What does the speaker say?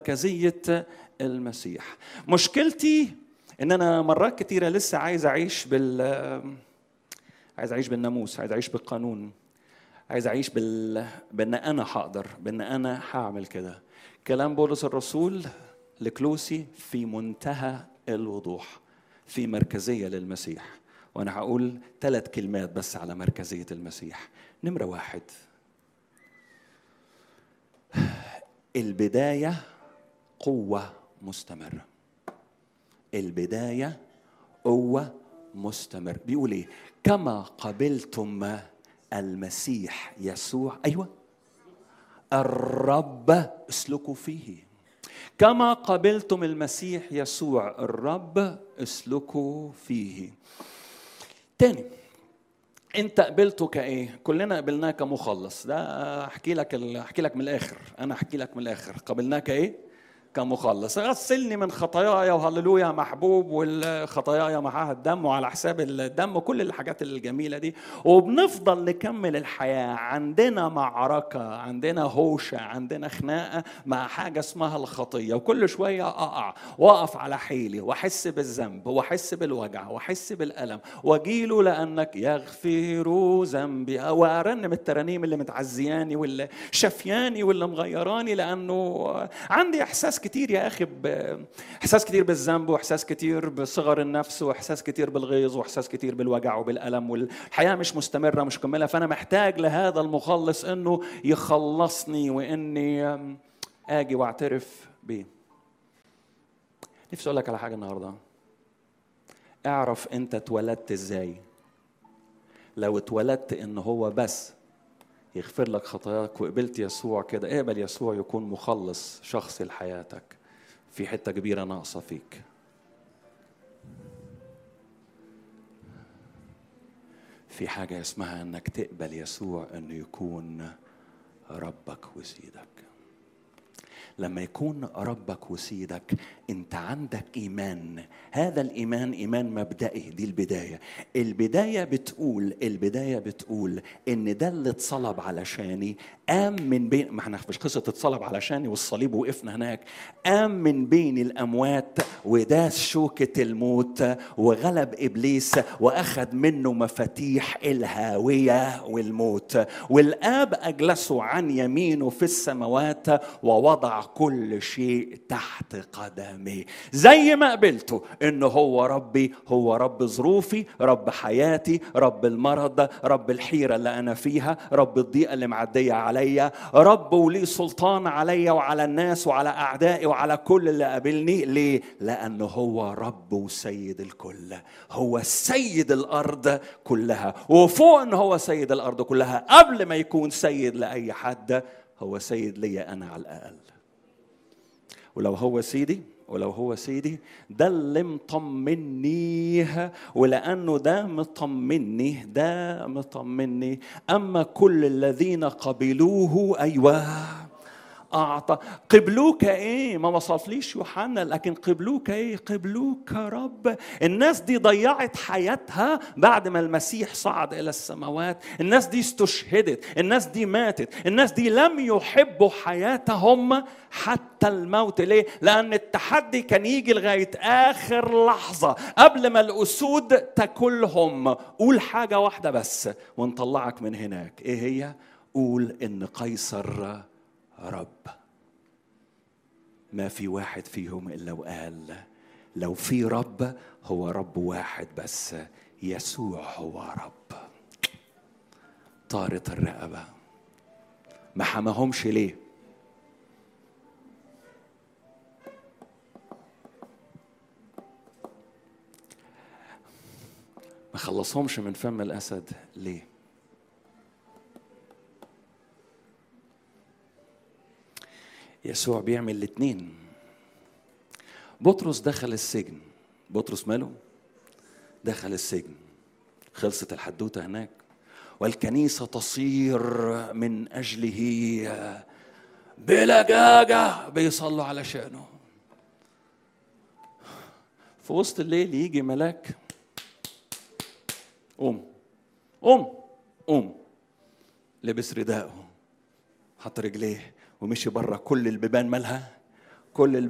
مركزية المسيح مشكلتي ان انا مرات كتيرة لسه عايز اعيش بال عايز اعيش بالناموس عايز اعيش بالقانون عايز اعيش بال بان انا هقدر بان انا هعمل كده كلام بولس الرسول لكلوسي في منتهى الوضوح في مركزية للمسيح وانا هقول ثلاث كلمات بس على مركزية المسيح نمرة واحد البداية قوة مستمرة البداية قوة مستمر بيقول ايه كما قبلتم المسيح يسوع ايوه الرب اسلكوا فيه كما قبلتم المسيح يسوع الرب اسلكوا فيه تاني انت قبلته كايه كلنا قبلناه كمخلص ده احكي لك احكي لك من الاخر انا احكي لك من الاخر قبلناه كايه كمخلص غسلني من خطاياي وهللويا محبوب والخطاياي معاها الدم وعلى حساب الدم وكل الحاجات الجميله دي وبنفضل نكمل الحياه عندنا معركه عندنا هوشه عندنا خناقه مع حاجه اسمها الخطيه وكل شويه اقع واقف على حيلي واحس بالذنب واحس بالوجع واحس بالالم واجيله لانك يغفر ذنبي وارنم الترانيم اللي متعزياني واللي شفياني واللي مغيراني لانه عندي احساس كتير يا اخي احساس كتير بالذنب واحساس كتير بصغر النفس واحساس كتير بالغيظ واحساس كتير بالوجع وبالالم والحياه مش مستمره مش كمله فانا محتاج لهذا المخلص انه يخلصني واني اجي واعترف بيه نفسي اقول لك على حاجه النهارده اعرف انت اتولدت ازاي لو اتولدت ان هو بس يغفر لك خطاياك وقبلت يسوع كده اقبل يسوع يكون مخلص شخصي لحياتك في حتة كبيرة ناقصة فيك في حاجة اسمها انك تقبل يسوع انه يكون ربك وسيدك لما يكون ربك وسيدك انت عندك ايمان هذا الايمان ايمان مبدئي دي البدايه البدايه بتقول البدايه بتقول ان ده اللي اتصلب علشاني قام من بين ما احنا مش قصه اتصلب علشاني والصليب وقفنا هناك قام من بين الاموات وداس شوكه الموت وغلب ابليس واخذ منه مفاتيح الهاويه والموت والاب اجلسه عن يمينه في السماوات ووضع كل شيء تحت قدمي زي ما قبلته انه هو ربي هو رب ظروفي رب حياتي رب المرض رب الحيره اللي انا فيها رب الضيقه اللي معديه عليا رب وليه سلطان عليا وعلى الناس وعلى اعدائي وعلى كل اللي قابلني ليه لانه هو رب وسيد الكل هو سيد الارض كلها وفوق ان هو سيد الارض كلها قبل ما يكون سيد لاي حد هو سيد ليا انا على الاقل ولو هو سيدي ولو هو سيدي ده اللي مطمني ولانه ده مطمني ده مطمني اما كل الذين قبلوه ايوه أعطى قبلوك إيه ما وصفليش يوحنا لكن قبلوك إيه قبلوك رب الناس دي ضيعت حياتها بعد ما المسيح صعد إلى السماوات الناس دي استشهدت الناس دي ماتت الناس دي لم يحبوا حياتهم حتى الموت ليه لأن التحدي كان يجي لغاية آخر لحظة قبل ما الأسود تاكلهم قول حاجة واحدة بس ونطلعك من هناك إيه هي قول إن قيصر رب ما في واحد فيهم الا وقال لو في رب هو رب واحد بس يسوع هو رب طارت الرقبه ما حماهمش ليه ما خلصهمش من فم الاسد ليه يسوع بيعمل الاثنين بطرس دخل السجن بطرس ماله دخل السجن خلصت الحدوته هناك والكنيسه تصير من اجله بلجاجه بيصلوا علشانه في وسط الليل يجي ملاك قوم قوم قوم لبس رداءه حط رجليه ومشي بره كل البيبان مالها كل